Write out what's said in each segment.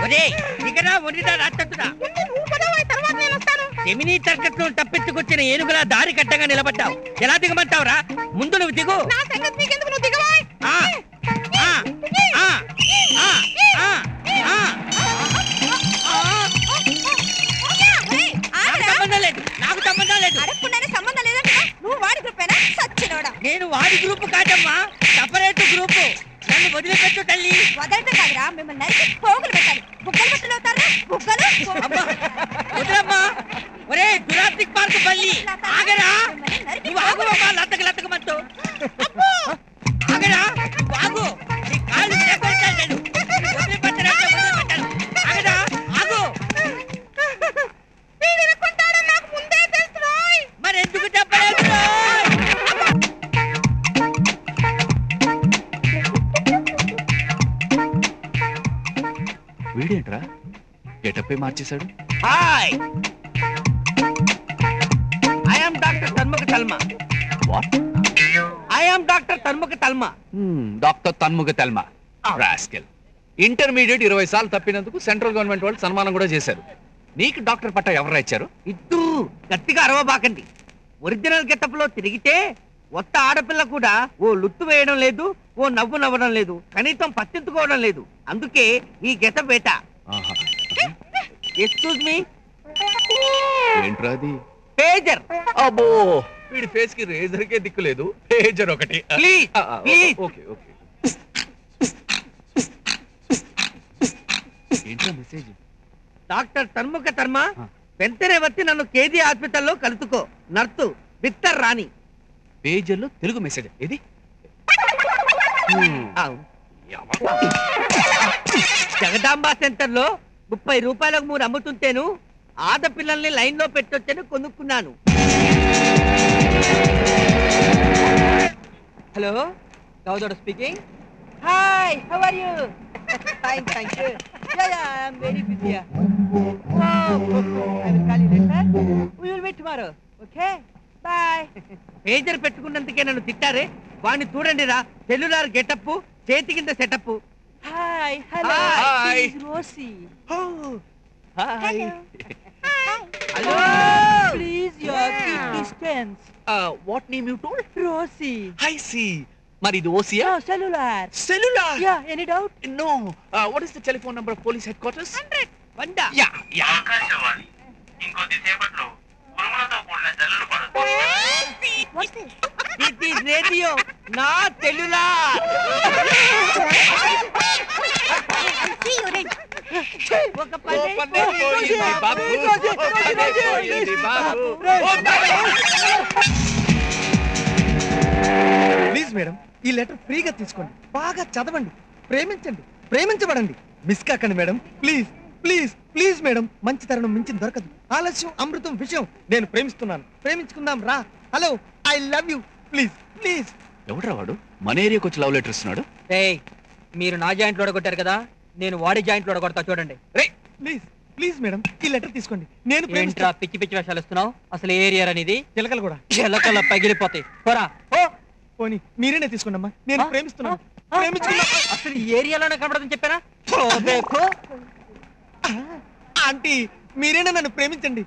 అదే దిగరా వండిదా రాత్తుడా జమినీ తర్కట్లో తప్పెత్తుకొచ్చిన ఏనుగులా దారి కట్టంగా నిలబడ్డావు ఎలా దిగమంటావురా ముందు నువ్వు దిగు ఆ, ఆ, ఆ, ఆ, ఆ, ఆ. నాకు సంబంధం లేదు నాకు సంబంధం లేదు అడగకుండానే సంబంధం లేదంటే నువ్వు వాడి గ్రూపేనా సచ్చినోడా నేను వాడి గ్రూప్ కాదమ్మా సపరేట్ గ్రూప్ నన్ను వదిలిపెట్టు తల్లి వదలటం కాదురా మిమ్మల్ని నరికి పోగులు పెట్టాలి బుగ్గలు బట్టలు అవుతారా బుగ్గలు అమ్మా వదిలమ్మా ఒరే దురాప్తిక్ పార్క్ పల్లి ఆగరా నువ్వు ఆగువమ్మా లతక లతకమంటూ ఆగరా నువ్వు ఆగు నీ కాళ్ళు విరగొడతాను నేను నిన్ను వదిలిపెట్టనంటే వదిలిపెట్టను ఆగరా ఆగు మరి ఎందుకు చెప్పలేదు వీడేంట్రా గెటప్పే మార్చేశాడు hi I am doctor Tanmukha Talma what I am doctor Tanmukha Talma doctor Tanmukha Telma rascal intermediate ఇరవై సార్లు తప్పినందుకు సెంట్రల్ గవర్నమెంట్ వాళ్ళు సన్మానం కూడా చేశారు నీకు డాక్టర్ పట్టా ఎవరు ఇచ్చారు ఇద్దు గట్టిగా అరవబాకండి ఒరిజినల్ గెటప్ లో తిరిగితే ఒక్క ఆడపిల్ల కూడా ఓ లుత్తు వేయడం లేదు ఓ నవ్వు నవ్వడం లేదు కనీసం పట్టించుకోవడం లేదు అందుకే ఈ గెటప్ వేట ఆహా. ఎక్స్క్యూజ్ మీ ఏంట్రా అది పేజర్ అబ్బో వీడి ఫేస్ కి రేజర్ కే దిక్కు లేదు పేజర్ ఒకటి Please, ఆ, ఆ, please. ఓకే ఓకే ఏంట్రా మెసేజ్ డాక్టర్ తన్ముఖ తర్మ ఆ. వెంటనే వచ్చి నన్ను కేజీ హాస్పిటల్లో కలుసుకో నర్సు విక్టర్ రాణి పేజర్ లో తెలుగు మెసేజ్ ఇది అవును. జగదాంబ సెంటర్ లో ముప్పై రూపాయలకు మూడు అమ్ముతుంటేను ఆడపిల్లల్ని లైన్ లో పెట్టొచ్చని కొనుక్కున్నాను హలో గౌదోడ speaking hi how are you fine thank you yeah yeah I am very busy I will call you later we will meet tomorrow okay bye pager పెట్టుకున్నందుకే నన్ను తిట్టారే వాణ్ణి చూడండి రా సెల్యులార్ గెటప్ చేతి కింద setup hi hello Hi. Rosie hi hello please your keep distance what name you told Rosie I see మరి ఇది ఓసియా cellular cellular yeah any doubt no what is the telephone number of police headquarters వంద yeah yeah Akashvani ఇంకొద్దిసేపట్లో ఉరుములతో కూడిన జల్లులు పడతాయి it is radio నా సెల్యులార్ ఒక ఓ పన్నే పోయింది బాబు ఓ పన్నే పోయింది బాబు ఓ పన్నే ప్లీజ్ మేడం ఈ లెటర్ ఫ్రీగా తీసుకోండి బాగా చదవండి ప్రేమించండి ప్రేమించబడండి మిస్ కాకండి madam please please please madam మంచి తరుణం మించి దొరకదు ఆలస్యం అమృతం విషయం నేను ప్రేమిస్తున్నాను ప్రేమించుకుందాం రా hello I love you please please ఎవడ్రా వాడు మన ఏరియాకి వచ్చి లవ్ లెటర్ ఇస్తున్నాడు ఏయ్ మీరు నా జాయింట్ లో కొట్టారు కదా నేను వాడి జాయింట్ లో కొడతా చూడండి రే ప్లీజ్ ప్లీజ్ మేడం ఈ లెటర్ తీసుకోండి నేను ఏంట్రా ప్రేమిస్తా పిచ్చి పిచ్చి వేషాలు ఇస్తున్నావు అసలు ఏ ఏరియా అనేది చిలకలు కూడా చిలకల పగిలిపోతాయి పోరా ఓ పోనీ మీరేనే తీసుకోండి అమ్మా నేను ఆ? ప్రేమిస్తున్నాను ఆ? ప్రేమించుకున్నా అసలు ఈ ఏరియాలోనే కనబడదని చెప్పానా పో బేకు. ఆంటీ మీరేనా నన్ను ప్రేమించండి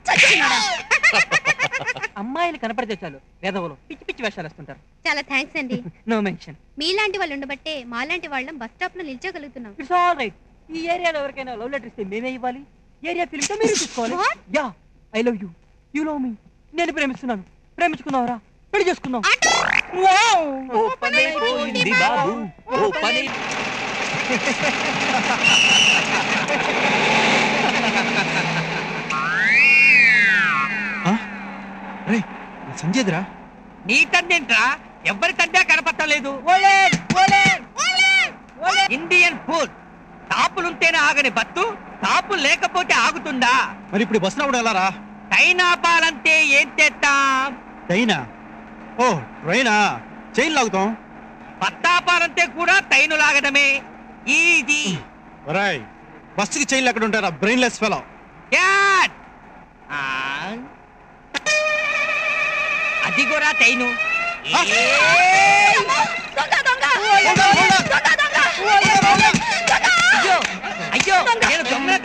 అమ్మాయిలు కనపడితే చాలు వేదవులు పిచ్చి పిచ్చి వేషాలు వేస్తుంటారు చాలా థ్యాంక్స్ అండి నో మెన్షన్ మీలాంటి వాళ్ళు ఉండబట్టే మాలాంటి వాళ్ళం బస్ స్టాప్ లో నిల్చోగలుగుతున్నాం ఇట్స్ ఆల్ రైట్ ఈ ఏరియాలో ఎవరికైనా లవ్ లెటర్ ఇస్తే మేమే ఇవ్వాలి ఏరియా ఫిలింతో మీరు తీసుకోవాలి What? Yeah I love you you love me నేను ప్రేమిస్తున్నాను ప్రేమించుకుందాంరా పెళ్లి చేసుకుందాం ఓ పనే పోయింది బాబు ఓ పనే రే సంజయ్దిరా నీ తండ్రింట్రా ఎవరి తండ్రి కనపట్టలేదు ఇండియన్ ఫుడ్ తాపులుంటేనే ఆగని బత్తు తాపు లేకపోతే ఆగుతుందా మరి ఇప్పుడు బస్ రావడం ఎలా రా టైనాపాలంటే ఏం చేస్తాం ట్రైనా ఓ ట్రైనా చైన్ లాగుతాం పత్తాపాలంటే కూడా టైను లాగడమే ఈజీ రాయ్ బస్సుకి చైన్లు ఎక్కడ ఉంటారా బ్రెయిన్లెస్ ఫెలో క్యాట్ అది కూడా టైను అయ్యో అయ్యో నేను దొంగ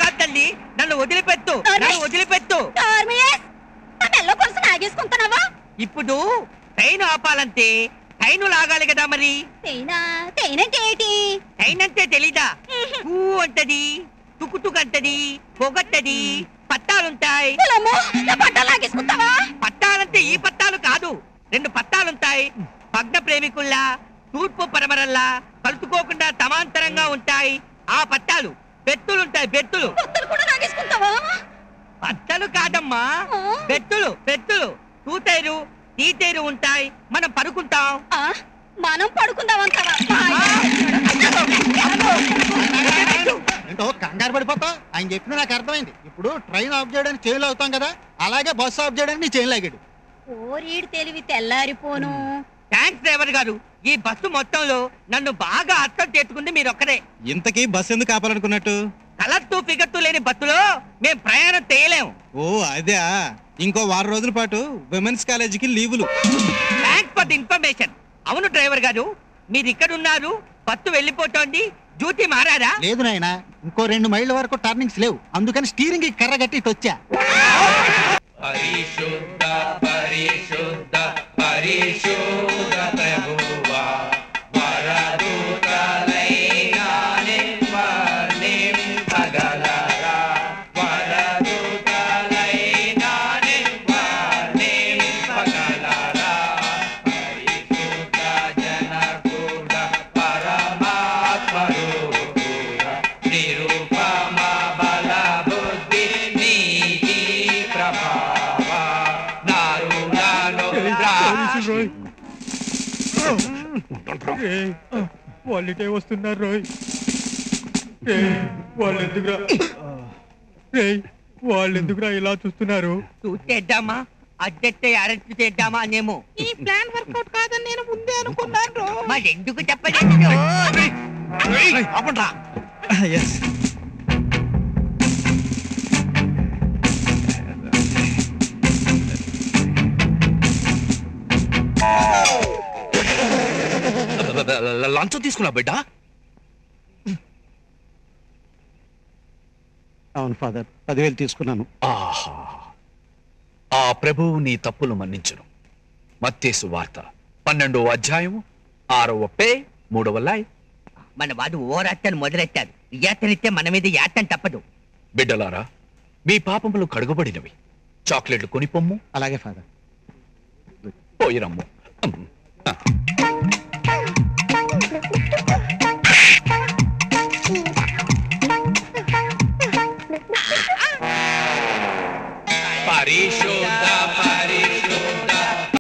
కాదు ట్రైన్ ఆపాలంటే ట్రైన్ లాగాలి కదా మరి తేనా తేనంటే ఏంటి ట్రైన్ అంటే తెలీదా ఊ అంటది తుకుతుకు అంటది పొగట్టది పట్టాలుంటాయి పొలమ్మో, నా బట్ట లాగేసుకుంటావా పట్టాలంటే ఈ పట్టాలు కాదు రెండు పట్టాలుంటాయి భగ్న ప్రేమికుల్లా తూర్పు పరమరల్లా కలుసుకోకుండా సమాంతరంగా ఉంటాయి ఆ పట్టాలు బెత్తులుంటాయి బెత్తులు పొత్తులు కూడా లాగేసుకుంటావా పట్టలు కాదమ్మా ఆ? బెత్తులు బెత్తులు తూతేరు తీతేరు ఉంటాయి మనం పడుకుంటాం ఆ, మనం పడుకుందామంటావా ఏంటో కంగారు పడిపోతావు ఆయన చెప్పింది నాకు అర్థమైంది ఇప్పుడు ట్రైన్ ఆఫ్ చేయడానికి చైన్లు అవుతాం కదా అలాగే బస్సు ఆఫ్ చేయడానికి నీ చైన్ లాగాడు ఓరీడు తెలివి తెల్లారిపోను థ్యాంక్స్ డ్రైవర్ గారు ఈ బస్సు మొత్తంలో నన్ను బాగా అర్థం చేసుకుంది మీరు ఒక్కరే ఇంతకీ బస్ ఎందుకు ఆపాలనుకున్నట్టు కలర్తూ ఫిగర్తూ లేని బస్సులో మేము ప్రయాణం చేయలేం ఓ అదే ఇంకో వారం రోజుల పాటు విమెన్స్ కాలేజీకి లీవులు థ్యాంక్స్ ఫర్ ది ఇన్ఫర్మేషన్ అవును డ్రైవర్ గారు మీరు ఇక్కడ ఉన్నారు బస్సు వెళ్ళిపోతోంది డ్యూటీ మారారా లేదు నాయన ఇంకో రెండు మైళ్ళ వరకు టర్నింగ్స్ లేవు అందుకని స్టీరింగ్ కర్ర కట్టి ఇటు వచ్చా పరిశుద్ధ పరిశుద్ధ పరిశుద్ధ ప్రభువా వరదూతలైనా నింపగలరా వరదూతలైనా నింపగలరా పరిశుద్ధ జనకుడ పరమాత్మరూపుడ నిరుపమ బల బుద్ధి నీతి ప్రభావ నారుణను ద్రాక్ష వాళ్ళిటే వస్తున్నారు రోయ్ వాళ్ళు ఎందుకురా వాళ్ళు ఎందుకురా ఇలా చూస్తున్నారు చూసేద్దామా అద్దెట్టే అరెస్ట్ చేద్దామా అనేమో ఈ ప్లాన్ వర్కౌట్ కాదని నేను ముందే అనుకున్నాను మరి ఎందుకు చెప్పలేదు ఎస్ లంచం తీసుకున్నా బిడ్డ అవును ఫాదర్ పదివేలు తీసుకున్నాను ఆహా ఆ ప్రభువు నీ తప్పులు మన్నించును మత్తేసు వార్త పన్నెండో అధ్యాయము ఆరవ పే మూడవ లాయ్ మన వాడు ఓరాటను మొదలెట్టారు యాతనిస్తే మన మీద యాతం తప్పదు బిడ్డలారా మీ పాపములు కడుగబడినవి చాక్లెట్లు కొనిపొమ్ము అలాగే ఫాదర్ పోయిరమ్ము ఉమ్. ఆ. పరిశుద్ధ